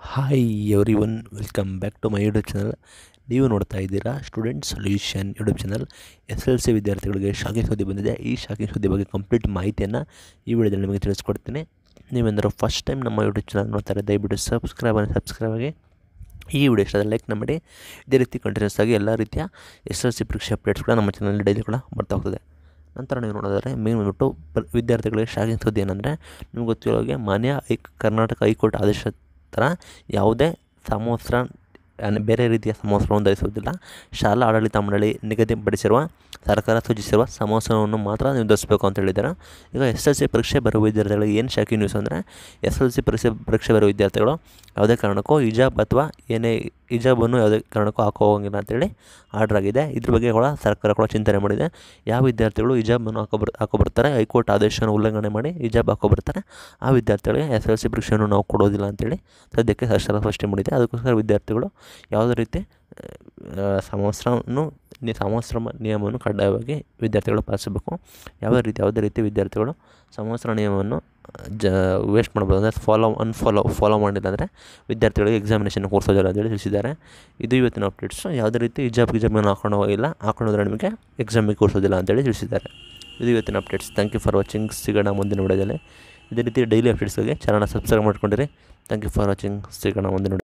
Hi everyone welcome back to my YouTube channel ನೀವು ನೋಡ್ತಾ ಇದ್ದೀರಾ student solution YouTube channel S L L ವಿದ್ಯಾರ್ಥಿಗಳಿಗೆ shocking ಸುದ್ದಿ ಬಂದಿದೆ ಈ ಶಾಕಿಂಗ್ ಸುದ್ದಿ ಬಗ್ಗೆ ಕಂಪ್ಲೀಟ್ ಮಾಹಿತಿಯನ್ನು ಈ ವಿಡಿಯೋದಲ್ಲಿ ನಿಮಗೆ ತಿಳಿಸ್ಕೊಡ್ತೀನಿ ನೀವೆಂದರೆ ಫಸ್ಟ್ ಟೈಮ್ ನಮ್ಮ ಯೂಟ್ಯೂಬ್ ಚಾನಲ್ ನೋಡ್ತಾರೆ ದಯವಿಟ್ಟು ಸಬ್ಸ್ಕ್ರೈಬ್ ಆಗಿ ಸಬ್ಸ್ಕ್ರೈಬ್ ಆಗಿ ಈ ವಿಡಿಯೋ ಇಷ್ಟ ಲೈಕ್ ಮಾಡಿ ಇದೇ ರೀತಿ ಕಂಟಿನ್ಯೂಸ್ ಆಗಿ ಎಲ್ಲ ರೀತಿಯ ಎಸ್ ಎಲ್ ಸಿ ಪರೀಕ್ಷೆ ಅಪ್ಡೇಟ್ಸ್ ಕೂಡ ನಮ್ಮ ಚಾನಲ್ ಡೈಲಿ ಕೂಡ ಬರ್ತಾ ಹೋಗ್ತದೆ ನಂತರ ನೀವು ನೋಡೋದಾದ್ರೆ ಮೇನ್ ಬಂದ್ಬಿಟ್ಟು ಪ ವಿದ್ಯಾರ್ಥಿಗಳಿಗೆ ಶಾಕಿಂಗ್ ಸುದ್ದಿ ಏನಂದರೆ ನಿಮ್ಗೆ ಗೊತ್ತಿರೋ ಹಾಗೆ ಮಾನ್ಯ ಹೈ ಕರ್ನಾಟಕ ಹೈಕೋರ್ಟ್ ಆದೇಶ ಥರ ಯಾವುದೇ ಸಮವಸ್ತ್ರ ಅನ್- ಬೇರೆ ರೀತಿಯ ಸಮವಸ್ತ್ರವನ್ನು ಧರಿಸುವುದಿಲ್ಲ ಶಾಲಾ ಆಡಳಿತ ಮಂಡಳಿ ನಿಗದಿಪಡಿಸಿರುವ ಸರ್ಕಾರ ಸೂಚಿಸಿರುವ ಸಮವಸ್ತ್ರವನ್ನು ಮಾತ್ರ ನೀವು ಧರಿಸಬೇಕು ಅಂತ ಹೇಳಿದ್ದಾರೆ ಈಗ ಎಸ್ ಎಲ್ ಸಿ ಪರೀಕ್ಷೆ ಬರುವ ವಿದ್ಯಾರ್ಥಿಗಳಿಗೆ ಏನು ಶಾಕಿಂಗ್ ನ್ಯೂಸ್ ಅಂದರೆ ಎಸ್ ಎಲ್ ಸಿ ಪರೀಕ್ಷೆ ಪರೀಕ್ಷೆ ಬರುವ ವಿದ್ಯಾರ್ಥಿಗಳು ಯಾವುದೇ ಕಾರಣಕ್ಕೂ ಹಿಜಾಬ್ ಅಥವಾ ಏನೇ ಹಿಜಾಬನ್ನು ಯಾವುದೇ ಕಾರಣಕ್ಕೂ ಹಾಕೋ ಹೋಗಿಲ್ಲ ಅಂತೇಳಿ ಆರ್ಡರ್ ಆಗಿದೆ ಇದ್ರ ಬಗ್ಗೆ ಕೂಡ ಸರ್ಕಾರ ಕೂಡ ಚಿಂತನೆ ಮಾಡಿದೆ ಯಾವ ವಿದ್ಯಾರ್ಥಿಗಳು ಹಿಜಾಬನ್ನು ಹಾಕೋ ಬರ್ ಹಾಕೋ ಬರ್ತಾರೆ ಹೈಕೋರ್ಟ್ ಆದೇಶವನ್ನು ಉಲ್ಲಂಘನೆ ಮಾಡಿ ಹಿಜಾಬ್ ಹಾಕೋ ಬರ್ತಾರೆ ಆ ವಿದ್ಯಾರ್ಥಿಗಳಿಗೆ ಎಸ್ ಎಲ್ ಸಿ ಪರೀಕ್ಷೆಯನ್ನು ನಾವು ಕೊಡೋದಿಲ್ಲ ಅಂತೇಳಿ ಸದ್ಯಕ್ಕೆ ಸರ್ಕಾರ ಸ್ಪಷ್ಟನೆ ಮಾಡಿದೆ ಅದಕ್ಕೋಸ್ಕರ ವಿದ್ಯಾರ್ಥಿಗಳು ಯಾವುದೇ ರೀತಿ ಆ, ಸಮವಸ್ತ್ರವನ್ನು ನಿ ಸಮವಸ್ತ್ರ ಮ- ನಿಯಮವನ್ನು ಕಡ್ಡಾಯವಾಗಿ ವಿದ್ಯಾರ್ಥಿಗಳು ಪಾಲಿಸಬೇಕು ಯಾವುದೇ ರೀತಿ ಯಾವುದೇ ರೀತಿ ವಿದ್ಯಾರ್ಥಿಗಳು ಸಮವಸ್ತ್ರ ನಿಯಮವನ್ನು ಜ ವೇಸ್ಟ್ ಮಾಡ್ಬೋದು ಅಂದರೆ ಫಾಲೋ ಅನ್ಫಾಲೋ ಫಾಲೋ ಮಾಡಿಲ್ಲ ಅಂದರೆ ವಿದ್ಯಾರ್ಥಿಗಳಿಗೆ ಎಕ್ಸಾಮಿನೇಷನ್ ಕೂರಿಸೋದಿಲ್ಲ ಅಂತೇಳಿ ತಿಳಿಸಿದ್ದಾರೆ ಇದು ಇವತ್ತಿನ ಅಪ್ಡೇಟ್ಸು ಯಾವುದೇ ರೀತಿ ಹಿಜಾಬ್ ಗಿಜಾಬನ್ನು ಹಾಕೊಂಡು ಹೋಗಿಲ್ಲ ಹಾಕೊಂಡೋದ್ರೆ ನಿಮಗೆ ಎಕ್ಸಾಮಿಗೆ ಕೂರಿಸೋದಿಲ್ಲ ಅಂತೇಳಿ ತಿಳಿಸಿದ್ದಾರೆ ಇದು ಇವತ್ತಿನ updates thank you for watching ಸಿಗೋಣ ಮುಂದಿನ ವಿಡಿಯೋದಲ್ಲಿ ಇದೇ ರೀತಿ ಡೈಲಿ ಅಪ್ಡೇಟ್ಸ್ಗಾಗಿ ಚಾನಲ್ನ ಸಬ್ಸ್ಕ್ರೈಬ್ ಮಾಡ್ಕೊಂಡಿರಿ ಥ್ಯಾಂಕ್ ಯು ಫಾರ್ ವಾಚಿಂಗ್ ಸಿಗೋಣ ಮುಂದಿನ video.